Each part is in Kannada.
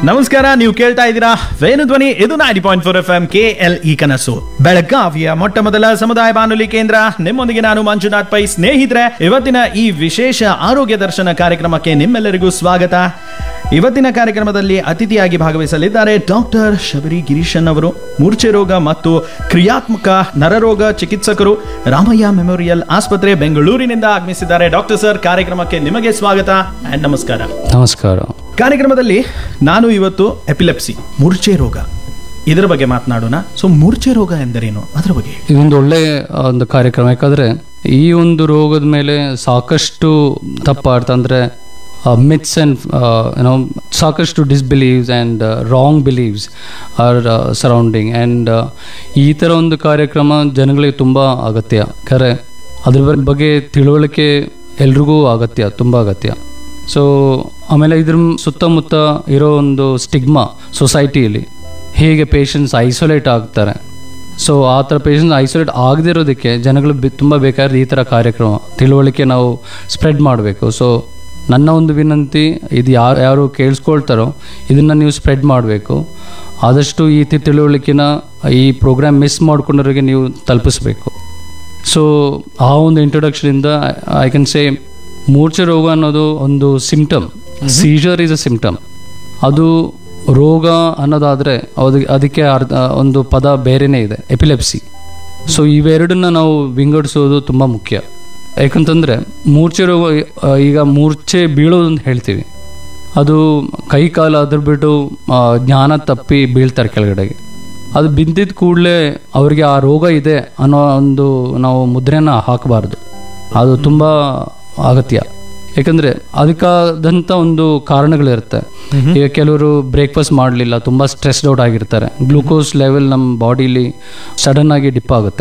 ನಮಸ್ಕಾರ ನೀವು ಕೇಳ್ತಾ ಇದ್ದೀರಾ ವೇಣುಧ್ವನಿ ಇದು ninety point four F M K L E ಕನಸು ಬೆಳಗಾವಿಯ ಮೊಟ್ಟ ಮೊದಲ ಸಮುದಾಯ ಬಾನುಲಿ ಕೇಂದ್ರ ನಿಮ್ಮೊಂದಿಗೆ ನಾನು ಮಂಜುನಾಥ್ ಪೈ ಸ್ನೇಹಿತರೆ ಇವತ್ತಿನ ಈ ವಿಶೇಷ ಆರೋಗ್ಯ ದರ್ಶನ ಕಾರ್ಯಕ್ರಮಕ್ಕೆ ನಿಮ್ಮೆಲ್ಲರಿಗೂ ಸ್ವಾಗತ ಇವತ್ತಿನ ಕಾರ್ಯಕ್ರಮದಲ್ಲಿ ಅತಿಥಿಯಾಗಿ ಭಾಗವಹಿಸಲಿದ್ದಾರೆ ಡಾಕ್ಟರ್ ಶಬರಿ ಗಿರೀಶನ್ ಅವರು ಮೂರ್ಛೆ ರೋಗ ಮತ್ತು ಕ್ರಿಯಾತ್ಮಕ ನರರೋಗ ಚಿಕಿತ್ಸಕರು ರಾಮಯ್ಯ ಮೆಮೋರಿಯಲ್ ಆಸ್ಪತ್ರೆ ಬೆಂಗಳೂರಿನಿಂದ ಆಗಮಿಸಿದ್ದಾರೆ ಡಾಕ್ಟರ್ ಸರ್ ಕಾರ್ಯಕ್ರಮಕ್ಕೆ ನಿಮಗೆ ಸ್ವಾಗತ ಅಂಡ್ ನಮಸ್ಕಾರ ನಮಸ್ಕಾರ ಕಾರ್ಯಕ್ರಮದಲ್ಲಿ ನಾನು ಇವತ್ತು ಎಪಿಲೆಪ್ಸಿ ಮೂರ್ಛೆ ರೋಗ ಇದರ ಬಗ್ಗೆ ಮಾತನಾಡೋಣ ಸೊ ಮೂರ್ಛೆ ರೋಗ ಎಂದರೇನು ಅದರ ಬಗ್ಗೆ ಹೇಳಿ. ಇದೊಂದು ಒಳ್ಳೆ ಆ, ಒಂದು ಕಾರ್ಯಕ್ರಮ ಯಾಕಂದ್ರೆ ಈ ಒಂದು ರೋಗದ ಮೇಲೆ ಸಾಕಷ್ಟು ತಪ್ಪಾಡ್ತ ಅಂದ್ರೆ ಮಿತ್ಸ್ ಅಂಡ್ ಏನೋ ಸಾಕಷ್ಟು disbelieves and wrong believes are surrounding and ಈ ಥರ ಒಂದು ಕಾರ್ಯಕ್ರಮ ಜನಗಳಿಗೆ ತುಂಬ ಅಗತ್ಯ ಖರೆ ಅದ್ರ ಬ- ಬಗ್ಗೆ ತಿಳುವಳಿಕೆ ಎಲ್ರಿಗೂ ಅಗತ್ಯ ತುಂಬ ಅಗತ್ಯ ಸೊ ಆಮೇಲೆ ಇದ್ರ ಸುತ್ತಮುತ್ತ ಇರೋ ಒಂದು ಸ್ಟಿಗ್ಮಾ ಸೊಸೈಟಿಯಲ್ಲಿ ಹೇಗೆ ಪೇಷಂಟ್ಸ್ ಐಸೋಲೇಟ್ ಆಗ್ತಾರೆ ಸೊ ಆ ಥರ ಪೇಷಂಟ್ಸ್ ಐಸೋಲೇಟ್ ಆಗದೇ ಇರೋದಕ್ಕೆ ಜನಗಳು ಬಿ ತುಂಬ ಬೇಕಾದ್ರೆ ಈ ಥರ ಕಾರ್ಯಕ್ರಮ ತಿಳುವಳಿಕೆ ನಾವು ಸ್ಪ್ರೆಡ್ ಮಾಡಬೇಕು ಸೊ ನನ್ನ ಒಂದು ವಿನಂತಿ ಇದು ಯಾರು ಯಾರು ಕೇಳಿಸ್ಕೊಳ್ತಾರೋ ಇದನ್ನು ನೀವು ಸ್ಪ್ರೆಡ್ ಮಾಡಬೇಕು ಆದಷ್ಟು ಈ ತಿ- ತಿಳುವಳಿಕೆನ ಈ ಪ್ರೋಗ್ರಾಮ್ ಮಿಸ್ ಮಾಡ್ಕೊಂಡವ್ರಿಗೆ ನೀವು ತಲುಪಿಸ್ಬೇಕು ಸೊ ಆ ಒಂದು ಇಂಟ್ರೊಡಕ್ಷನಿಂದ ಐ ಕ್ಯಾನ್ ಸೇ ಮೂರ್ಛೆ ರೋಗ ಅನ್ನೋದು ಒಂದು symptom seizure is a symptom ಅದು ರೋಗ ಅನ್ನೋದಾದರೆ ಅದು ಅದಕ್ಕೆ ಅರ್ಧ ಒಂದು ಪದ ಬೇರೆನೇ ಇದೆ ಎಪಿಲೆಪ್ಸಿ ಸೊ ಇವೆರಡನ್ನ ನಾವು ವಿಂಗಡಿಸೋದು ತುಂಬ ಮುಖ್ಯ ಯಾಕಂತಂದರೆ ಮೂರ್ಛೆ ರೋಗ ಆ, ಈಗ ಮೂರ್ಛೆ ಬೀಳೋದು ಅಂತ ಹೇಳ್ತೀವಿ ಅದು ಕೈ ಕಾಲು ಅದ್ರ ಬಿಟ್ಟು ಆ, ಜ್ಞಾನ ತಪ್ಪಿ ಬೀಳ್ತಾರೆ ಕೆಳಗಡೆಗೆ ಅದು ಬಿದ್ದಿದ್ದ ಕೂಡಲೇ ಅವರಿಗೆ ಆ ರೋಗ ಇದೆ ಅನ್ನೋ ಒಂದು ನಾವು ಮುದ್ರೆನ ಹಾಕಬಾರ್ದು ಅದು ತುಂಬ ಅಗತ್ಯ ಯಾಕಂದರೆ ಅದಕ್ಕಾದಂಥ ಒಂದು ಕಾರಣಗಳಿರುತ್ತೆ ಈಗ ಕೆಲವರು ಬ್ರೇಕ್ಫಾಸ್ಟ್ ಮಾಡಲಿಲ್ಲ ತುಂಬ ಸ್ಟ್ರೆಸ್ಡ್ ಔಟ್ ಆಗಿರ್ತಾರೆ ಗ್ಲೂಕೋಸ್ ಲೆವೆಲ್ ನಮ್ಮ ಬಾಡಿಲಿ ಸಡನ್ ಆಗಿ ಡಿಪ್ ಆಗುತ್ತೆ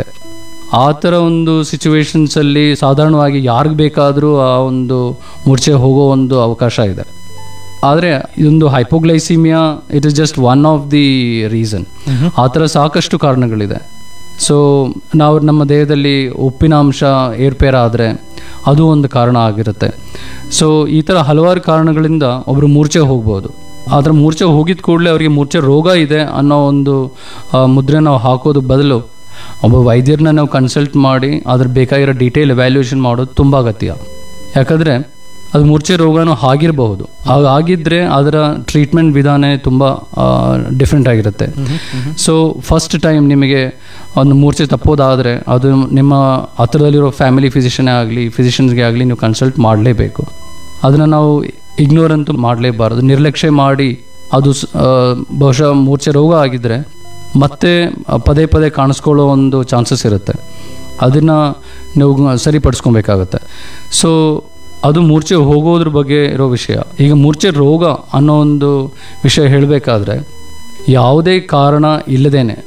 ಆ ಥರ ಒಂದು ಸಿಚುವೇಶನ್ಸಲ್ಲಿ ಸಾಧಾರಣವಾಗಿ ಯಾರಿಗೆ ಬೇಕಾದರೂ ಆ ಒಂದು ಮೂರ್ಛೆ ಹೋಗೋ ಒಂದು ಅವಕಾಶ ಇದೆ ಆದರೆ ಇದೊಂದು hypoglycaemia it is just one of the reason ಆ ಥರ ಸಾಕಷ್ಟು ಕಾರಣಗಳಿದೆ ಸೊ ನಾವು ನಮ್ಮ ದೇಹದಲ್ಲಿ ಉಪ್ಪಿನ ಅಂಶ ಏರ್ಪೇರಾದರೆ ಅದು ಒಂದು ಕಾರಣ ಆಗಿರುತ್ತೆ ಸೊ ಈ ಥರ ಹಲವಾರು ಕಾರಣಗಳಿಂದ ಒಬ್ಬರು ಮೂರ್ಛೆ ಹೋಗ್ಬೋದು ಆದರೆ ಮೂರ್ಛೆ ಹೋಗಿದ ಕೂಡಲೇ ಅವರಿಗೆ ಮೂರ್ಛೆ ರೋಗ ಇದೆ ಅನ್ನೋ ಒಂದು ಆ, ಮುದ್ರೆ ನಾವು ಹಾಕೋದು ಬದಲು ಒಬ್ಬ ವೈದ್ಯರನ್ನ ನಾವು ಕನ್ಸಲ್ಟ್ ಮಾಡಿ ಅದ್ರ ಬೇಕಾಗಿರೋ ಡೀಟೇಲ್ ಎವ್ಯಾಲ್ಯೂಯೇಷನ್ ಮಾಡೋದು ತುಂಬ ಅಗತ್ಯ ಯಾಕಂದರೆ ಅದು ಮೂರ್ಛೆ ರೋಗನೂ ಆಗಿರಬಹುದು ಆಗಿದ್ದರೆ ಅದರ ಟ್ರೀಟ್ಮೆಂಟ್ ವಿಧಾನ ತುಂಬ ಡಿಫ್ರೆಂಟ್ ಆಗಿರುತ್ತೆ ಸೊ ಫಸ್ಟ್ ಟೈಮ್ ನಿಮಗೆ ಒಂದು ಮೂರ್ಛೆ ತಪ್ಪೋದಾದರೆ ಅದು ನಿಮ್ಮ ಹತ್ರದಲ್ಲಿರೋ ಫ್ಯಾಮಿಲಿ ಫಿಸಿಷಿಯನ್ನೇ ಆಗಲಿ ಫಿಸಿಷಿಯನ್ಸ್ಗೆ ಆಗಲಿ ನೀವು ಕನ್ಸಲ್ಟ್ ಮಾಡಲೇಬೇಕು ಅದನ್ನು ನಾವು ಇಗ್ನೋರ್ ಅಂತೂ ಮಾಡಲೇಬಾರದು ನಿರ್ಲಕ್ಷ್ಯ ಮಾಡಿ ಅದು ಸ್- ಆ, ಬಹುಶಃ ಮೂರ್ಛೆ ರೋಗ ಆಗಿದ್ದರೆ ಮತ್ತೆ ಪದೇ ಪದೇ ಕಾಣಿಸ್ಕೊಳ್ಳೋ ಒಂದು ಚಾನ್ಸಸ್ ಇರುತ್ತೆ ಅದನ್ನು ನೀವು ಸರಿಪಡಿಸ್ಕೊಬೇಕಾಗತ್ತೆ ಸೊ ಅದು ಮೂರ್ಛೆ ಹೋಗೋದ್ರ ಬಗ್ಗೆ ಇರೋ ವಿಷಯ ಈಗ ಮೂರ್ಛೆ ರೋಗ ಅನ್ನೋ ಒಂದು ವಿಷಯ ಹೇಳಬೇಕಾದ್ರೆ ಯಾವುದೇ ಕಾರಣ ಇಲ್ಲದೇನೆ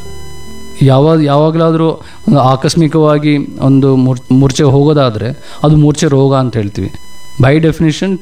ಯಾವ ಯಾವಾಗಲಾದರೂ ಒಂದು ಆಕಸ್ಮಿಕವಾಗಿ ಒಂದು ಮೂರ್ ಮೂರ್ಛೆ ಹೋಗೋದಾದರೆ ಅದು ಮೂರ್ಛೆ ರೋಗ ಅಂತ ಹೇಳ್ತೀವಿ ಬೈ ಡೆಫಿನಿಷನ್